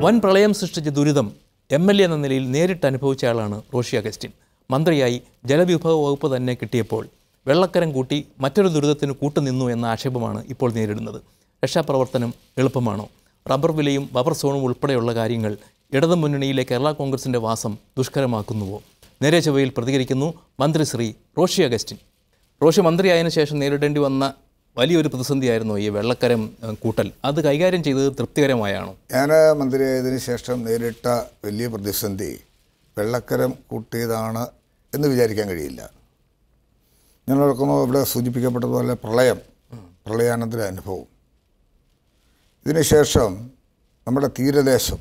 വൻ പ്രളയം സൃഷ്ടിച്ച ദുരിതം എം എൽ എ എന്ന നിലയിൽ നേരിട്ട് അനുഭവിച്ച ആളാണ് റോഷി അഗസ്റ്റിൻ മന്ത്രിയായി ജലവിഭവ വകുപ്പ് തന്നെ കിട്ടിയപ്പോൾ വെള്ളക്കരം കൂട്ടി മറ്റൊരു ദുരിതത്തിന് കൂട്ടുനിന്നു എന്ന ആക്ഷേപമാണ് ഇപ്പോൾ നേരിടുന്നത് രക്ഷാപ്രവർത്തനം എളുപ്പമാണോ റബ്ബർ വിലയും ബഫർ സോണും ഉൾപ്പെടെയുള്ള കാര്യങ്ങൾ ഇടതു മുന്നണിയിലെ കേരള കോൺഗ്രസിൻ്റെ വാസം ദുഷ്കരമാക്കുന്നുവോ നേരെ ചൊവ്വയിൽ പ്രതികരിക്കുന്നു മന്ത്രി ശ്രീ റോഷി അഗസ്റ്റിൻ റോഷി മന്ത്രിയായതിനു ശേഷം നേരിടേണ്ടി വന്ന വലിയൊരു പ്രതിസന്ധിയായിരുന്നു ഈ വെള്ളക്കരം ഏഹ്, കൂട്ടൽ അത് കൈകാര്യം ചെയ്തത് തൃപ്തികരമായാണോ ഞാൻ മന്ത്രിയായതിനു ശേഷം നേരിട്ട വലിയ പ്രതിസന്ധി വെള്ളക്കരം കൂട്ടിയതാണ് എന്ന് വിചാരിക്കാൻ കഴിയില്ല ഞാൻ ഓർക്കുന്നു ഇവിടെ സൂചിപ്പിക്കപ്പെട്ടതുപോലെ പ്രളയം പ്രളയാനന്തര അനുഭവം ഇതിനുശേഷം നമ്മുടെ തീരദേശം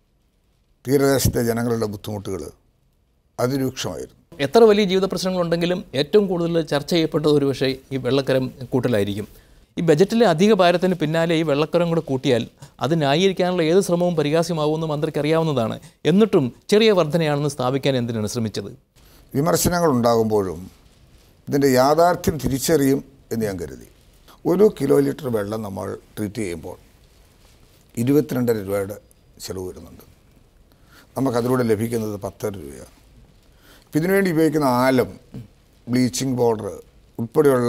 തീരദേശത്തെ ജനങ്ങളുടെ ബുദ്ധിമുട്ടുകൾ അതിരൂക്ഷമായിരുന്നു എത്ര വലിയ ജീവിത പ്രശ്നങ്ങളുണ്ടെങ്കിലും ഏറ്റവും കൂടുതൽ ചർച്ച ചെയ്യപ്പെട്ടത് ഒരുപക്ഷേ ഈ വെള്ളക്കരം കൂട്ടലായിരിക്കും ഈ ബജറ്റിലെ അധിക ഭാരത്തിന് പിന്നാലെ ഈ വെള്ളക്കരം കൂടെ കൂട്ടിയാൽ അത് ന്യായീകരിക്കാനുള്ള ഏത് ശ്രമവും പരിഹാസ്യമാവുമെന്ന് മന്ത്രിക്ക് അറിയാവുന്നതാണ് എന്നിട്ടും ചെറിയ വർധനയാണെന്ന് സ്ഥാപിക്കാൻ എന്തിനാണ് ശ്രമിച്ചത് വിമർശനങ്ങൾ ഉണ്ടാകുമ്പോഴും ഇതിൻ്റെ യാഥാർത്ഥ്യം തിരിച്ചറിയും എന്ന് ഞാൻ കരുതി ഒരു കിലോ ലിറ്റർ വെള്ളം നമ്മൾ ട്രീറ്റ് ചെയ്യുമ്പോൾ ഇരുപത്തിരണ്ടര രൂപയുടെ ചിലവ് വരുന്നുണ്ട് നമുക്കതിലൂടെ ലഭിക്കുന്നത് പത്തര രൂപയാണ് അപ്പം ഇതിനുവേണ്ടി ഉപയോഗിക്കുന്ന ആലം ബ്ലീച്ചിങ് പൗഡർ ഉൾപ്പെടെയുള്ള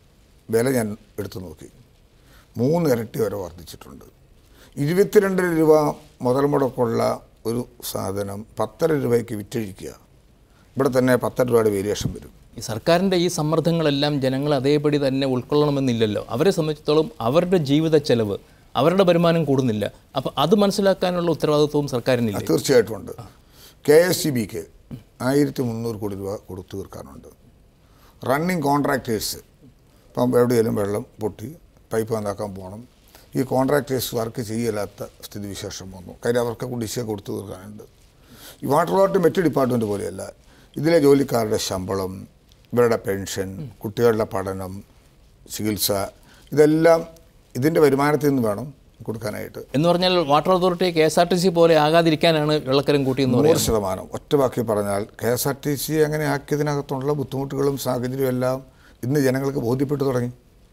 വില ഞാൻ എടുത്തു നോക്കി മൂന്ന് ഇരട്ടി വരെ വർദ്ധിച്ചിട്ടുണ്ട് ഇരുപത്തിരണ്ടര രൂപ മുതൽ മുടക്കുള്ള ഒരു സാധനം പത്തര രൂപയ്ക്ക് വിറ്റഴിക്കുക ഇവിടെ തന്നെ പത്തര രൂപയുടെ വേരിയേഷൻ വരും ഈ സർക്കാരിൻ്റെ ഈ സമ്മർദ്ദങ്ങളെല്ലാം ജനങ്ങൾ അതേപടി തന്നെ ഉൾക്കൊള്ളണമെന്നില്ലല്ലോ അവരെ സംബന്ധിച്ചിടത്തോളം അവരുടെ ജീവിത ചെലവ് അവരുടെ വരുമാനം കൂടുന്നില്ല അപ്പോൾ അത് മനസ്സിലാക്കാനുള്ള ഉത്തരവാദിത്വവും സർക്കാരിനില്ല അത് തീർച്ചയായിട്ടും ഉണ്ട് കെ എസ് സി ബിക്ക് ആയിരത്തി മുന്നൂറ് കോടി രൂപ കൊടുത്തു തീർക്കാനുണ്ട് റണ്ണിങ് കോൺട്രാക്ടേഴ്സ് ഇപ്പം എവിടെയെങ്കിലും വെള്ളം പൊട്ടി പൈപ്പ് നന്നാക്കാൻ പോകണം ഈ കോൺട്രാക്ടേഴ്സ് വർക്ക് ചെയ്യലാത്ത സ്ഥിതിവിശേഷം വന്നു കാര്യം അവർക്ക് കുടിശ്ശിക കൊടുത്തു തീർക്കാനുണ്ട് ഈ വാട്ടർ അതോറിറ്റി മറ്റ് ഡിപ്പാർട്ട്മെൻറ്റ് പോലെയല്ല ഇതിലെ ജോലിക്കാരുടെ ശമ്പളം ഇവരുടെ പെൻഷൻ കുട്ടികളുടെ പഠനം ചികിത്സ ഇതെല്ലാം ഇതിൻ്റെ വരുമാനത്തിൽ നിന്ന് വേണം കൊടുക്കാനായിട്ട് എന്ന് പറഞ്ഞാൽ water authority K S R T C പോലെ ആകാതിരിക്കാനാണ് വെള്ളക്കരം കൂട്ടിയെന്ന് നൂറ് പറയുന്നത് ശതമാനം ഒറ്റ വാക്കി പറഞ്ഞാൽ K S R T C അങ്ങനെ ആക്കിയതിനകത്തുള്ള ബുദ്ധിമുട്ടുകളും സാഹചര്യവും എല്ലാം ഇന്ന് ജനങ്ങൾക്ക് ബോധ്യപ്പെട്ടു തുടങ്ങി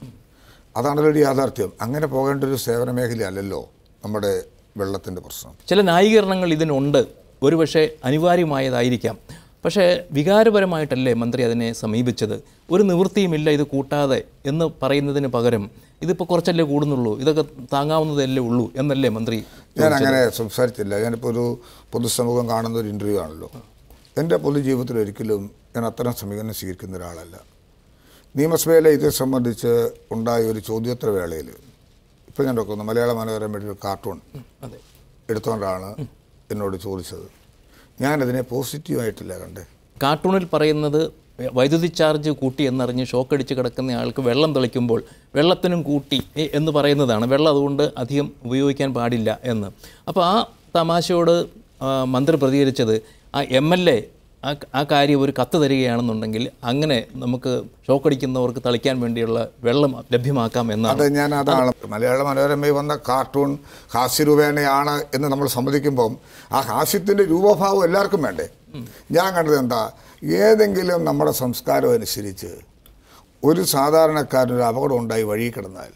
അതാണല്ലോ ഒരു യാഥാർത്ഥ്യം അങ്ങനെ പോകേണ്ട ഒരു സേവന മേഖലയല്ലല്ലോ നമ്മുടെ വെള്ളത്തിൻ്റെ പ്രശ്നം ചില ന്യായീകരണങ്ങൾ ഇതിനുണ്ട് ഒരുപക്ഷെ അനിവാര്യമായതായിരിക്കാം പക്ഷേ വികാരപരമായിട്ടല്ലേ മന്ത്രി അതിനെ സമീപിച്ചത് ഒരു നിവൃത്തിയുമില്ല ഇത് കൂട്ടാതെ എന്ന് പറയുന്നതിന് പകരം ഇതിപ്പോൾ കുറച്ചല്ലേ കൂടുന്നുള്ളൂ ഇതൊക്കെ താങ്ങാവുന്നതല്ലേ ഉള്ളൂ എന്നല്ലേ മന്ത്രി ഞാൻ അങ്ങനെ സംസാരിച്ചില്ല ഞാനിപ്പോൾ ഒരു പൊതുസമൂഹം കാണുന്ന ഒരു ഇൻ്റർവ്യൂ ആണല്ലോ എൻ്റെ പൊതുജീവിതത്തിൽ ഒരിക്കലും ഞാൻ അത്തരം സമീപനം സ്വീകരിക്കുന്ന ഒരാളല്ല നിയമസഭയിലെ ഇത് സംബന്ധിച്ച് ഉണ്ടായ ഒരു ചോദ്യോത്തര വേളയിൽ ഇപ്പോൾ ഞാൻ നോക്കുന്നു മലയാള മനോരമയുടെ ഒരു കാർട്ടൂൺ അതെ എടുത്തുകൊണ്ടാണ് എന്നോട് ചോദിച്ചത് ഞാനതിനെ പോസിറ്റീവായിട്ടില്ല കണ്ടേ കാർട്ടൂണിൽ പറയുന്നത് വൈദ്യുതി ചാർജ് കൂട്ടി എന്നറിഞ്ഞ് ഷോക്കടിച്ച് കിടക്കുന്ന ആൾക്ക് വെള്ളം തെളിക്കുമ്പോൾ വെള്ളത്തിനും കൂട്ടി എ- എന്ന് പറയുന്നതാണ് വെള്ളം അതുകൊണ്ട് അധികം ഉപയോഗിക്കാൻ പാടില്ല എന്ന് അപ്പോൾ ആ തമാശയോട് ആ, മന്ത്രി പ്രതികരിച്ചത് ആ എം എൽ എ ആ ആ കാര്യം ഒരു കത്ത് തരികയാണെന്നുണ്ടെങ്കിൽ അങ്ങനെ നമുക്ക് ഷോക്കടിക്കുന്നവർക്ക് തളിക്കാൻ വേണ്ടിയുള്ള വെള്ളം ലഭ്യമാക്കാം എന്നാണ് അത് ഞാൻ അതാണ് മലയാള മനോരമയിൽ വന്ന കാർട്ടൂൺ ഹാസ്യരൂപേണയാണ് എന്ന് നമ്മൾ സമ്മതിക്കുമ്പം ആ ഹാസ്യത്തിൻ്റെ രൂപഭാവം എല്ലാവർക്കും വേണ്ടേ ഞാൻ കണ്ടത് എന്താ ഏതെങ്കിലും നമ്മുടെ സംസ്കാരം അനുസരിച്ച് ഒരു സാധാരണക്കാരനൊരു അപകടം ഉണ്ടായി വഴി കിടന്നാൽ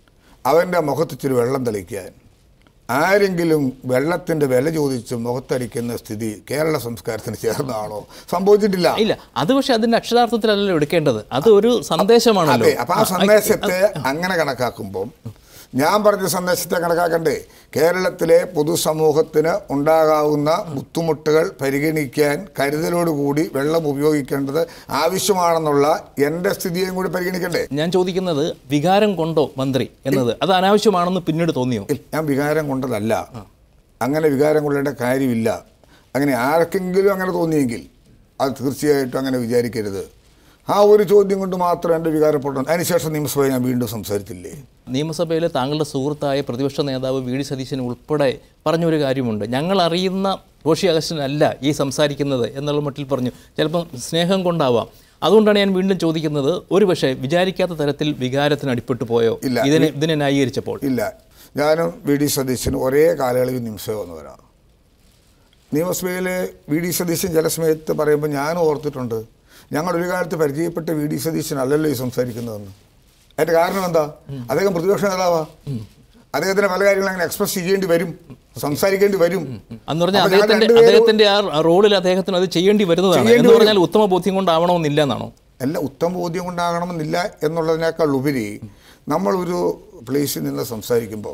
അവൻ്റെ മുഖത്തിച്ചിരി വെള്ളം തെളിക്കാൻ ആരെങ്കിലും വെള്ളത്തിൻ്റെ വില ചോദിച്ച് മുഖത്തടിക്കുന്ന സ്ഥിതി കേരള സംസ്കാരത്തിന് ചേർന്നതാണോ സംഭവിച്ചിട്ടില്ല ഇല്ല അത് പക്ഷേ അതിൻ്റെ അക്ഷരാർത്ഥത്തിലല്ലല്ലോ എടുക്കേണ്ടത് അത് ഒരു സന്ദേശമാണല്ലോ അതെ അപ്പൊ ആ സന്ദേശത്തെ അങ്ങനെ കണക്കാക്കുമ്പോൾ ഞാൻ പറഞ്ഞ സന്ദേശത്തെ കണക്കാക്കണ്ടേ കേരളത്തിലെ പൊതുസമൂഹത്തിന് ഉണ്ടാകാവുന്ന ബുദ്ധിമുട്ടുകൾ പരിഗണിക്കാൻ കരുതലോടുകൂടി വെള്ളം ഉപയോഗിക്കേണ്ടത് ആവശ്യമാണെന്നുള്ള എൻ്റെ സ്ഥിതിയും കൂടി പരിഗണിക്കണ്ടേ ഞാൻ ചോദിക്കുന്നത് വികാരം കൊണ്ടോ മന്ത്രി എന്നത് അത് അനാവശ്യമാണെന്ന് പിന്നീട് തോന്നിയോ ഇല്ല, ഞാൻ വികാരം കൊണ്ടതല്ല അങ്ങനെ വികാരം കൊള്ളേണ്ട കാര്യമില്ല അങ്ങനെ ആർക്കെങ്കിലും അങ്ങനെ തോന്നിയെങ്കിൽ അത് തീർച്ചയായിട്ടും അങ്ങനെ വിചാരിക്കരുത് ആ ഒരു ചോദ്യം കൊണ്ട് മാത്രം എൻ്റെ വികാരപ്പെട്ടു അതിനുശേഷം നിയമസഭയിൽ ഞാൻ വീണ്ടും സംസാരിച്ചില്ലേ നിയമസഭയിൽ താങ്കളുടെ സുഹൃത്തായ പ്രതിപക്ഷ നേതാവ് വി ഡി സതീശൻ ഉൾപ്പെടെ പറഞ്ഞൊരു കാര്യമുണ്ട് ഞങ്ങൾ അറിയുന്ന റോഷി അഗസ്റ്റനല്ല ഈ സംസാരിക്കുന്നത് എന്നുള്ള മട്ടിൽ പറഞ്ഞു ചിലപ്പം സ്നേഹം കൊണ്ടാവാം അതുകൊണ്ടാണ് ഞാൻ വീണ്ടും ചോദിക്കുന്നത് ഒരു പക്ഷേ വിചാരിക്കാത്ത തരത്തിൽ വികാരത്തിന് അടിപ്പെട്ടു പോയോ ഇല്ല. ഇതിനെ ഇതിനെ ന്യായീകരിച്ചപ്പോൾ ഇല്ല ഞാനും വി ഡി സതീശനും ഒരേ കാലയളവിൽ നിയമസഭ വന്നവരാണ് നിയമസഭയിൽ വി ഡി സതീശൻ ചില സമയത്ത് പറയുമ്പോൾ ഞാൻ ഓർത്തിട്ടുണ്ട് ഞങ്ങൾ ഒരു കാലത്ത് പരിചയപ്പെട്ട വി ഡി സതീശൻ അല്ലല്ലോ ഈ സംസാരിക്കുന്നതെന്ന് അതിൻ്റെ കാരണം എന്താ അദ്ദേഹം പ്രതിപക്ഷ നേതാവാ അദ്ദേഹത്തിന് പല കാര്യങ്ങളും അങ്ങനെ എക്സ്പ്രസ് ചെയ്യേണ്ടി വരും സംസാരിക്കേണ്ടി വരും എന്ന് പറഞ്ഞാൽ അപ്പോൾ ഞങ്ങൾ അദ്ദേഹത്തിന്റെ രണ്ടുപേരും- അദ്ദേഹത്തിന്റെ ആ റോളിൽ അദ്ദേഹത്തിന് അത് ചെയ്യേണ്ടി വരുന്നതാണ് ചെയ്യേണ്ടി എന്ന് പറഞ്ഞാൽ ഉത്തമ ബോധ്യം കൊണ്ടാവണമെന്നില്ല എന്നാണോ അല്ല ഉത്തമ ബോധ്യം കൊണ്ടാകണമെന്നില്ല എന്നുള്ളതിനേക്കാൾ ഉപരി നമ്മളൊരു പ്ലേസിൽ നിന്ന് സംസാരിക്കുമ്പോൾ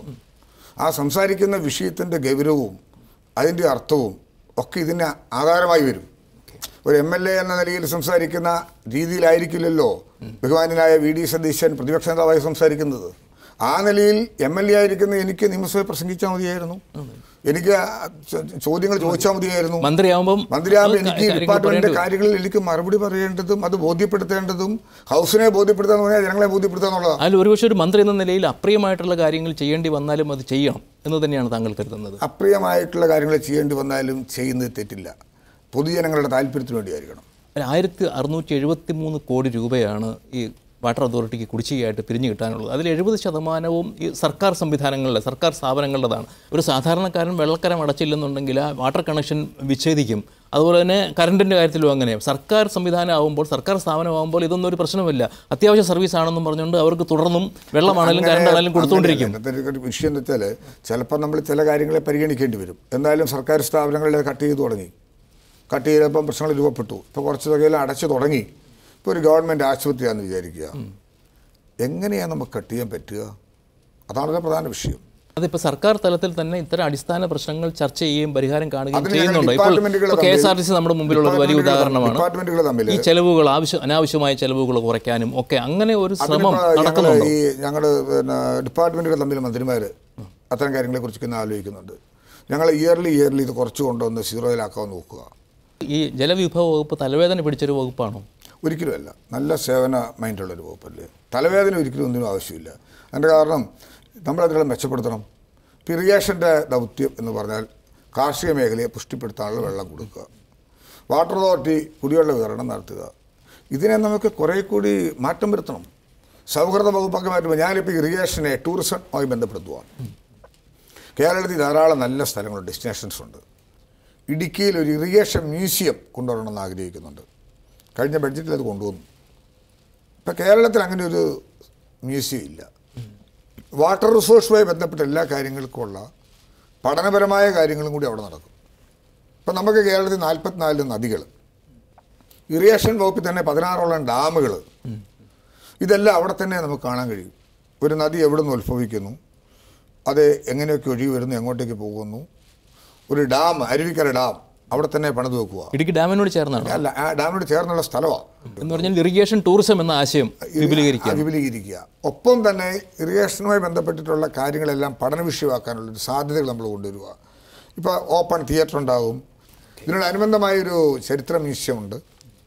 ആ സംസാരിക്കുന്ന വിഷയത്തിൻ്റെ ഗൗരവവും അതിൻ്റെ അർത്ഥവും ഒക്കെ ഇതിന് ആധാരമായി വരും ഒരു എം എൽ എ എന്ന നിലയിൽ സംസാരിക്കുന്ന രീതിയിലായിരിക്കില്ലല്ലോ ബഹുമാനായ വി ഡി സതീശൻ പ്രതിപക്ഷ നേതാവായി സംസാരിക്കുന്നത് ആ നിലയിൽ എം എൽ എ ആയിരിക്കുന്ന എനിക്ക് നിയമസഭയിൽ പ്രസംഗിച്ചാൽ മതിയായിരുന്നു എനിക്ക് ആ ചോ- ചോദ്യങ്ങൾ ചോദിച്ചാൽ മതിയായിരുന്നു മന്ത്രിയാവുമ്പം മന്ത്രിയാകുമ്പോൾ അത് എനിക്ക് കാര്യങ്ങൾ ഡിപ്പാർട്ട്മെന്റിന്റെ പറയേണ്ടി കാര്യങ്ങളിൽ എനിക്ക് മറുപടി പറയേണ്ടതും അത് ബോധ്യപ്പെടുത്തേണ്ടതും ഹൗസിനെ ബോധ്യപ്പെടുത്താന്ന് പറഞ്ഞാൽ ജനങ്ങളെ ബോധ്യപ്പെടുത്തുക എന്നുള്ളതാണ് അതിൽ ഒരുപക്ഷെ ഒരു മന്ത്രി എന്ന നിലയിൽ അപ്രിയമായിട്ടുള്ള കാര്യങ്ങൾ ചെയ്യേണ്ടി വന്നാലും അത് ചെയ്യണം എന്ന് തന്നെയാണ് താങ്കൾ കരുതുന്നത് അപ്രിയമായിട്ടുള്ള കാര്യങ്ങൾ ചെയ്യേണ്ടി വന്നാലും ചെയ്യുന്നത് തെറ്റില്ല പൊതുജനങ്ങളുടെ താല്പര്യത്തിന് വേണ്ടിയായിരിക്കണം ആയിരത്തി അറുന്നൂറ്റി എഴുപത്തി മൂന്ന് കോടി രൂപയാണ് ഈ വാട്ടർ അതോറിറ്റിക്ക് കുടിശ്ശികയായിട്ട് പിരിഞ്ഞു കിട്ടാനുള്ളത് അതിൽ എഴുപത് ശതമാനവും ഈ സർക്കാർ സംവിധാനങ്ങളുടെ സർക്കാർ സ്ഥാപനങ്ങളുടേതാണ് ഒരു സാധാരണക്കാരൻ വെള്ളക്കരം അടച്ചില്ലെന്നുണ്ടെങ്കിൽ ആ വാട്ടർ കണക്ഷൻ വിച്ഛേദിക്കും അതുപോലെ തന്നെ കറണ്ടിൻ്റെ കാര്യത്തിലും അങ്ങനെ സർക്കാർ സംവിധാനം ആകുമ്പോൾ സർക്കാർ സ്ഥാപനമാകുമ്പോൾ ഇതൊന്നും ഒരു പ്രശ്നമില്ല അത്യാവശ്യ സർവീസ് ആണെന്നും പറഞ്ഞുകൊണ്ട് അവർക്ക് തുടർന്നും വെള്ളമാണെങ്കിലും കറണ്ട് ആണെങ്കിലും കൊടുത്തുകൊണ്ടിരിക്കും അങ്ങനെയല്ല. ഒരു വിഷയം എന്ന് വെച്ചാൽ ചിലപ്പോൾ നമ്മൾ ചില കാര്യങ്ങളെ പരിഗണിക്കേണ്ടി വരും എന്തായാലും സർക്കാർ സ്ഥാപനങ്ങളെ കട്ട് ചെയ്ത് തുടങ്ങി കട്ട് ചെയ്തപ്പം പ്രശ്നങ്ങൾ രൂപപ്പെട്ടു ഇപ്പോൾ കുറച്ച് തുകയെല്ലാം അടച്ചു തുടങ്ങി ഇപ്പോൾ ഒരു ഗവൺമെൻറ് ആശുപത്രിയാണെന്ന് വിചാരിക്കുക എങ്ങനെയാണ് നമുക്ക് കട്ട് ചെയ്യാൻ പറ്റുക അതാണ് പ്രധാന വിഷയം അതിപ്പോൾ സർക്കാർ തലത്തിൽ തന്നെ ഇത്തരം അടിസ്ഥാന പ്രശ്നങ്ങൾ ചർച്ച ചെയ്യുകയും പരിഹാരം കാണുകയും അതിന് ഞങ്ങൾ ചെയ്യുന്നുണ്ടോ ഇപ്പോൾ ഡിപ്പാർട്ട്മെന്റുകൾ കെ എസ് ആർ തമ്മിൽ- ടി സി നമ്മുടെ മുമ്പിലുള്ള ഒരു വലിയ ഡിപ്പാർട്ട്മെന്റുകൾ ഉദാഹരണമാണ് ഡിപ്പാർട്ട്മെന്റുകൾ തമ്മിൽ ഈ ചെലവുകൾ ആവശ്യം അനാവശ്യമായ ചെലവുകൾ കുറയ്ക്കാനും ഒക്കെ അങ്ങനെ ഒരു ശ്രമം അതിനിപ്പോ ഞങ്ങള് നടക്കുന്നുണ്ടോ ഈ ഞങ്ങൾ പിന്നെ ഡിപ്പാർട്ട്മെന്റുകൾ തമ്മിൽ മന്ത്രിമാർ അത്തരം കാര്യങ്ങളെ കുറിച്ച് ഇന്ന് ആലോചിക്കുന്നുണ്ട് ഞങ്ങൾ ഇയർലി ഇയർലി ഇത് കുറച്ച് കൊണ്ടുവന്ന് സീറോയിലാക്കാൻ നോക്കുക ഈ ജലവിഭവ വകുപ്പ് തലവേദന പിടിച്ചൊരു വകുപ്പാണോ ഒരിക്കലുമല്ല നല്ല സേവന മൈൻഡുള്ളൊരു വകുപ്പല്ലേ തലവേദന ഒരിക്കലും ഒന്നിനും ആവശ്യമില്ല അതിൻ്റെ കാരണം നമ്മളതിനെ മെച്ചപ്പെടുത്തണം ഇപ്പോൾ ഇറിഗേഷൻ്റെ ദൗത്യം എന്ന് പറഞ്ഞാൽ കാർഷിക മേഖലയെ പുഷ്ടിപ്പെടുത്താനുള്ള വെള്ളം കൊടുക്കുക വാട്ടർ അതോറിറ്റി കുടിവെള്ള വിതരണം നടത്തുക ഇതിനെ നമുക്ക് കുറേ കൂടി മാറ്റം വരുത്തണം സൗഹൃദ വകുപ്പൊക്കെ മാറ്റുമ്പോൾ ഞാനിപ്പോൾ ഇറിഗേഷനെ ടൂറിസവുമായി ബന്ധപ്പെടുത്തുവാണ് കേരളത്തിൽ ധാരാളം നല്ല സ്ഥലങ്ങളുണ്ട് ഡെസ്റ്റിനേഷൻസ് ഉണ്ട് ഇടുക്കിയിൽ ഒരു ഇറിഗേഷൻ മ്യൂസിയം കൊണ്ടുവരണമെന്ന് ആഗ്രഹിക്കുന്നുണ്ട് കഴിഞ്ഞ ബഡ്ജറ്റിൽ അത് കൊണ്ടുവന്നു ഇപ്പം കേരളത്തിൽ അങ്ങനെ ഒരു മ്യൂസിയം ഇല്ല വാട്ടർ റിസോഴ്സുമായി ബന്ധപ്പെട്ട എല്ലാ കാര്യങ്ങൾക്കുമുള്ള പഠനപരമായ കാര്യങ്ങളും കൂടി അവിടെ നടക്കും ഇപ്പം നമുക്ക് കേരളത്തിൽ നാൽപ്പത്തിനാല് നദികൾ ഇറിഗേഷൻ വകുപ്പിൽ തന്നെ പതിനാറോളം ഡാമുകൾ ഇതെല്ലാം അവിടെ തന്നെ നമുക്ക് കാണാൻ കഴിയും ഒരു നദി എവിടെ നിന്ന് ഉത്ഭവിക്കുന്നു അത് എങ്ങനെയൊക്കെ ഒഴുകി വരുന്നു എങ്ങോട്ടേക്ക് പോകുന്നു ഒരു ഡാം അരുവിക്കര ഡാം അവിടെ തന്നെ പണിത് വെക്കുക ഇടുക്കി ഡാമിനോട് ചേർന്നാണ് അല്ല ആ ഡാമിനോട് ചേർന്നുള്ള സ്ഥലമാണ് എന്ന് പറഞ്ഞാൽ ഇറിഗേഷൻ ടൂറിസം എന്ന ആശയം വിപുലീകരിക്കുക വിപുലീകരിക്കുക ഒപ്പം തന്നെ ഇറിഗേഷനുമായി ബന്ധപ്പെട്ടിട്ടുള്ള കാര്യങ്ങളെല്ലാം പഠന വിഷയമാക്കാനുള്ള ഒരു സാധ്യതകൾ നമ്മൾ കൊണ്ടുവരിക ഇപ്പോൾ ഓപ്പൺ തിയേറ്റർ ഉണ്ടാകും ഇതിനോടനുബന്ധമായൊരു ചരിത്ര മ്യൂസിയമുണ്ട്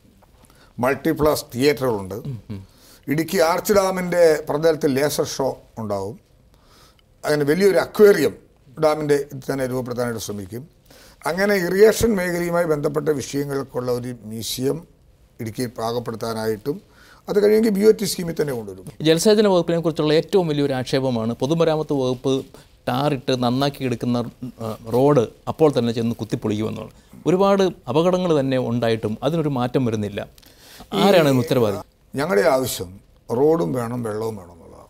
മൾട്ടിപ്ലസ് തിയേറ്ററുകളുണ്ട് ഇടുക്കി ആർച്ച് ഡാമിൻ്റെ പ്രതലത്തിൽ ലേസർ ഷോ ഉണ്ടാവും അങ്ങനെ വലിയൊരു അക്വേറിയം ഡാമിൻ്റെ ഇത് തന്നെ രൂപപ്പെടുത്താനായിട്ട് ശ്രമിക്കും അങ്ങനെ ഇറിഗേഷൻ മേഖലയുമായി ബന്ധപ്പെട്ട വിഷയങ്ങൾക്കുള്ള ഒരു മ്യൂസിയം ഇടുക്കിയിൽ പാകപ്പെടുത്താനായിട്ടും അത് കഴിയുമെങ്കിൽ ബി ഒ ടി സ്കീമിൽ തന്നെ കൊണ്ടുവരും ജലസേചന വകുപ്പിനെ കുറിച്ചുള്ള ഏറ്റവും വലിയൊരു ആക്ഷേപമാണ് പൊതുമരാമത്ത് വകുപ്പ് ടാറിട്ട് നന്നാക്കി എടുക്കുന്ന ആ, റോഡ് അപ്പോൾ തന്നെ ചെന്ന് കുത്തിപ്പൊളിക്കുമെന്നുള്ളത് ഒരുപാട് അപകടങ്ങൾ തന്നെ ഉണ്ടായിട്ടും അതിനൊരു മാറ്റം വരുന്നില്ല ആരാണ് ഇതിന് ഉത്തരവാദി ഞങ്ങളുടെ ആവശ്യം റോഡും വേണം വെള്ളവും വേണം എന്നുള്ളതാണ്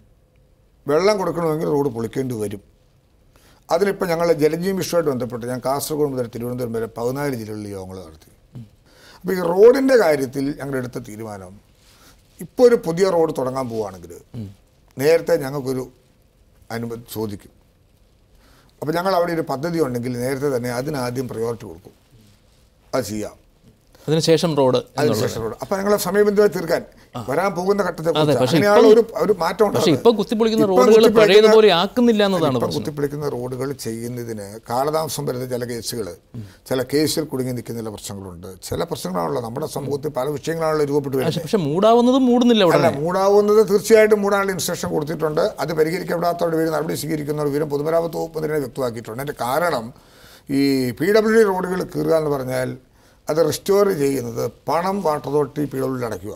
വെള്ളം കൊടുക്കണമെങ്കിൽ റോഡ് പൊളിക്കേണ്ടി വരും അതിനിപ്പോൾ ഞങ്ങൾ ജലജീവൻ വിഷയമായിട്ട് ബന്ധപ്പെട്ട് ഞാൻ കാസർഗോഡ് മുതൽ തിരുവനന്തപുരം വരെ പതിനാല് ജില്ലകളിൽ യോഗങ്ങൾ നടത്തി അപ്പോൾ ഈ റോഡിൻ്റെ കാര്യത്തിൽ ഞങ്ങൾ എടുത്ത തീരുമാനം ഇപ്പോൾ ഒരു പുതിയ റോഡ് തുടങ്ങാൻ പോവുകയാണെങ്കിൽ നേരത്തെ ഞങ്ങൾക്കൊരു അനുമതി ചോദിക്കും അപ്പോൾ ഞങ്ങൾ അവിടെ ഒരു പദ്ധതി ഉണ്ടെങ്കിൽ നേരത്തെ തന്നെ അതിനാദ്യം പ്രയോറിറ്റി കൊടുക്കും അത് ചെയ്യാം അതിനുശേഷം റോഡ് എന്നുള്ളത് അതിനുശേഷം റോഡ് അപ്പോൾ ഞങ്ങളെ സമയബന്ധിതമായി തീർക്കാൻ വരാൻ പോകുന്ന ഘട്ടത്തെ അതെ, പക്ഷേ അങ്ങനെയാണ് ഇപ്പം- ഒരു ഒരു മാറ്റം പക്ഷേ ഉണ്ടാകുന്നത്. ഇപ്പം കുത്തിപ്പൊളിക്കുന്ന ഇപ്പം റോഡുകൾ കുത്തിപ്പൊളിക്കുന്ന- പഴയതുപോലെ ആക്കുന്നില്ല എന്നതാണ് ഇപ്പം പ്രശ്നം കുത്തിപ്പൊളിക്കുന്ന റോഡുകൾ ചെയ്യുന്നതിന് കാലതാമസം വരുന്ന ചില കേസുകൾ ചില കേസിൽ കുടുങ്ങി നിൽക്കുന്ന ചില പ്രശ്നങ്ങളുണ്ട് ചില പ്രശ്നങ്ങളാണല്ലോ നമ്മുടെ സമൂഹത്തിൽ പല വിഷയങ്ങളാണല്ലോ രൂപപ്പെട്ടു വരുന്നത് പക്ഷെ മൂടാവുന്നതും മൂടുന്നില്ല അല്ല ഉടനെ മൂടാവുന്നത് തീർച്ചയായിട്ടും മൂടാനുള്ള ഇൻസ്ട്രക്ഷൻ കൊടുത്തിട്ടുണ്ട് അത് പരിഹരിക്കപ്പെടാത്തവരുടെ പേര് നടപടി സ്വീകരിക്കുന്നവർ വിവരം പൊതുമരാമത്ത് വകുപ്പ് തന്നെ വ്യക്തമാക്കിയിട്ടുണ്ട് അതിൻ്റെ കാരണം ഈ പി ഡബ്ല്യു ഡി റോഡുകൾ കീറുക എന്ന് പറഞ്ഞാൽ അത് റിസ്റ്റോർ ചെയ്യുന്നത് പണം water authority P W D അടയ്ക്കുക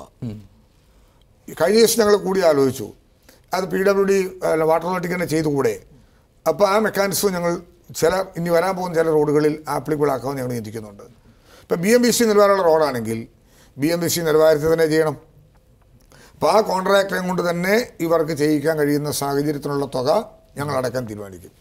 ഈ കഴിഞ്ഞ ദിവസം ഞങ്ങൾ കൂടി ആലോചിച്ചു അത് പി ഡബ്ല്യു ഡി വാട്ടർ അതോറിറ്റിക്ക് തന്നെ ചെയ്തുകൂടെ അപ്പോൾ ആ മെക്കാനിസം ഞങ്ങൾ ചില ഇനി വരാൻ പോകുന്ന ചില റോഡുകളിൽ ആപ്ലിക്കബിൾ ആക്കാമെന്ന് ഞങ്ങൾ ചിന്തിക്കുന്നുണ്ട് ഇപ്പോൾ ബി എം ബി സി നിലവാരമുള്ള റോഡാണെങ്കിൽ ബി എം ബി സി നിലവാരത്തിൽ തന്നെ ചെയ്യണം അപ്പോൾ ആ കോൺട്രാക്ടറെ കൊണ്ട് തന്നെ ഇവർക്ക് ചെയ്യിക്കാൻ കഴിയുന്ന സാഹചര്യത്തിനുള്ള തുക ഞങ്ങൾ അടയ്ക്കാൻ തീരുമാനിക്കും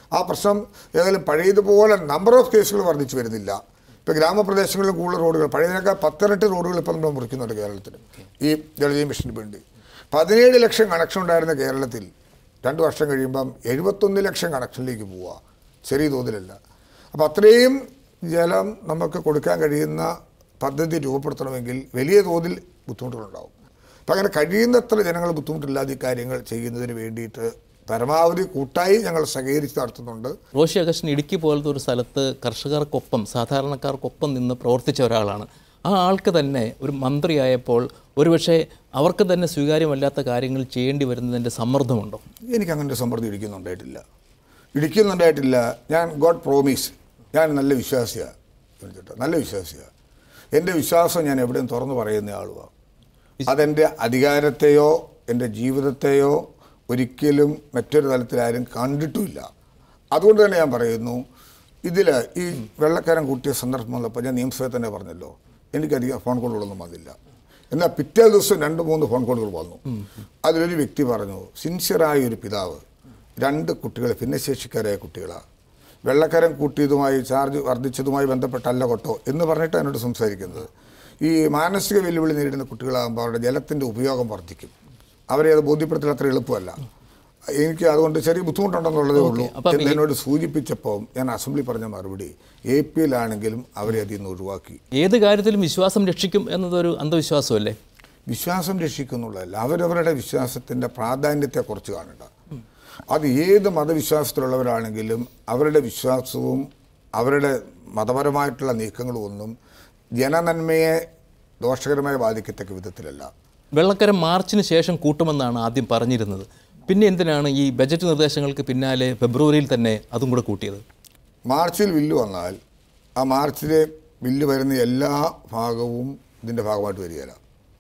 ആ പ്രശ്നം ഏതായാലും പഴയതുപോലെ നമ്പർ ഓഫ് കേസുകൾ വർദ്ധിച്ചു വരുന്നില്ല ഇപ്പോൾ ഗ്രാമപ്രദേശങ്ങളിലും കൂടുതൽ റോഡുകൾ പഴയതിനേക്കാൾ പത്തിരട്ടി റോഡുകൾ ഇപ്പം നമ്മൾ മുറിക്കുന്നുണ്ട് കേരളത്തിൽ ഈ ജലജീവൻ മിഷന് വേണ്ടി പതിനേഴ് ലക്ഷം കണക്ഷൻ ഉണ്ടായിരുന്ന കേരളത്തിൽ രണ്ട് വർഷം കഴിയുമ്പം എഴുപത്തൊന്ന് ലക്ഷം കണക്ഷനിലേക്ക് പോവുക ചെറിയ തോതിലല്ല അപ്പോൾ അത്രയും ജലം നമുക്ക് കൊടുക്കാൻ കഴിയുന്ന പദ്ധതി രൂപപ്പെടുത്തണമെങ്കിൽ വലിയ തോതിൽ ബുദ്ധിമുട്ടുകളുണ്ടാവും അപ്പം അങ്ങനെ കഴിയുന്നത്ര ജനങ്ങൾ ബുദ്ധിമുട്ടില്ലാതെ ഈ കാര്യങ്ങൾ ചെയ്യുന്നതിന് വേണ്ടിയിട്ട് പരമാവധി കൂട്ടായി ഞങ്ങൾ സഹകരിച്ച് നടത്തുന്നുണ്ട് റോഷി അഗസ്റ്റിൻ ഇടുക്കി പോലത്തെ ഒരു സ്ഥലത്ത് കർഷകർക്കൊപ്പം സാധാരണക്കാർക്കൊപ്പം നിന്ന് പ്രവർത്തിച്ച ഒരാളാണ് ആ ആൾക്ക് തന്നെ ഒരു മന്ത്രിയായപ്പോൾ ഒരുപക്ഷെ അവർക്ക് തന്നെ സ്വീകാര്യമല്ലാത്ത കാര്യങ്ങൾ ചെയ്യേണ്ടി വരുന്നതിൻ്റെ സമ്മർദ്ദമുണ്ടോ എനിക്ക് അങ്ങനെ ഒരു സമ്മർദ്ദം ഇടിക്കുന്നുണ്ടായിട്ടില്ല ഇടിക്കുന്നുണ്ടായിട്ടില്ല ഞാൻ ഗോഡ് പ്രോമിസ് ഞാൻ നല്ല വിശ്വാസിയാണ് ചേട്ടാ നല്ല വിശ്വാസിയാണ് എൻ്റെ വിശ്വാസം ഞാൻ എവിടെയും തുറന്നു പറയുന്ന ആളുമാണ് അതെൻ്റെ അധികാരത്തെയോ എൻ്റെ ജീവിതത്തെയോ ഒരിക്കലും മറ്റൊരു തലത്തിൽ ആരും കണ്ടിട്ടുമില്ല അതുകൊണ്ട് തന്നെ ഞാൻ പറയുന്നു ഇതിൽ ഈ വെള്ളക്കാരൻ കൂട്ടിയ സന്ദർഭം വന്നപ്പോൾ ഞാൻ നിയമസഭയിൽ തന്നെ പറഞ്ഞല്ലോ എനിക്കധികം ഫോൺ കോളുകളൊന്നും വന്നില്ല എന്നാൽ പിറ്റേ ദിവസം രണ്ട് മൂന്ന് ഫോൺ കോളുകൾ വന്നു അതിലൊരു വ്യക്തി പറഞ്ഞു സിൻസിയറായ ഒരു പിതാവ് രണ്ട് കുട്ടികൾ ഭിന്നശേഷിക്കാരായ കുട്ടികളാണ് വെള്ളക്കരം കൂട്ടിയതുമായി ചാർജ് വർദ്ധിച്ചതുമായി ബന്ധപ്പെട്ടല്ല കൊട്ടോ എന്ന് പറഞ്ഞിട്ട് എന്നോട് സംസാരിക്കുന്നത് ഈ മാനസിക വെല്ലുവിളി നേരിടുന്ന കുട്ടികളാകുമ്പോൾ അവരുടെ ജലത്തിൻ്റെ ഉപയോഗം വർദ്ധിക്കും അവരെ അത് ബോധ്യപ്പെടുത്തൽ അത്ര എളുപ്പമല്ല എനിക്ക് അതുകൊണ്ട് ചെറിയ ബുദ്ധിമുട്ടുണ്ടെന്നുള്ളതേ ഉള്ളൂ അപ്പം എന്ന് എന്നോട് സൂചിപ്പിച്ചപ്പോൾ ഞാൻ അസംബ്ലി പറഞ്ഞ മറുപടി എ പിയിലാണെങ്കിലും അവരെ അതിൽ നിന്ന് ഒഴിവാക്കി ഏത് കാര്യത്തിലും വിശ്വാസം രക്ഷിക്കും എന്നതൊരു അന്ധവിശ്വാസമല്ലേ വിശ്വാസം രക്ഷിക്കുന്നുള്ളതല്ല അവരവരുടെ വിശ്വാസത്തിൻ്റെ പ്രാധാന്യത്തെക്കുറിച്ച് കാണേണ്ട അത് ഏത് മതവിശ്വാസത്തിലുള്ളവരാണെങ്കിലും അവരുടെ വിശ്വാസവും അവരുടെ മതപരമായിട്ടുള്ള നീക്കങ്ങളും ഒന്നും ജനനന്മയെ ദോഷകരമായി ബാധിക്കത്തക്ക വിധത്തിലല്ല വെള്ളക്കരം മാർച്ചിന് ശേഷം കൂട്ടുമെന്നാണ് ആദ്യം പറഞ്ഞിരുന്നത് പിന്നെ എന്തിനാണ് ഈ ബജറ്റ് നിർദ്ദേശങ്ങൾക്ക് പിന്നാലെ ഫെബ്രുവരിയിൽ തന്നെ അതും കൂടെ കൂട്ടിയത് മാർച്ചിൽ ബില്ല് വന്നാൽ ആ മാർച്ചിലെ ബില്ല് വരുന്ന എല്ലാ ഭാഗവും ഇതിൻ്റെ ഭാഗമായിട്ട് വരികയില്ല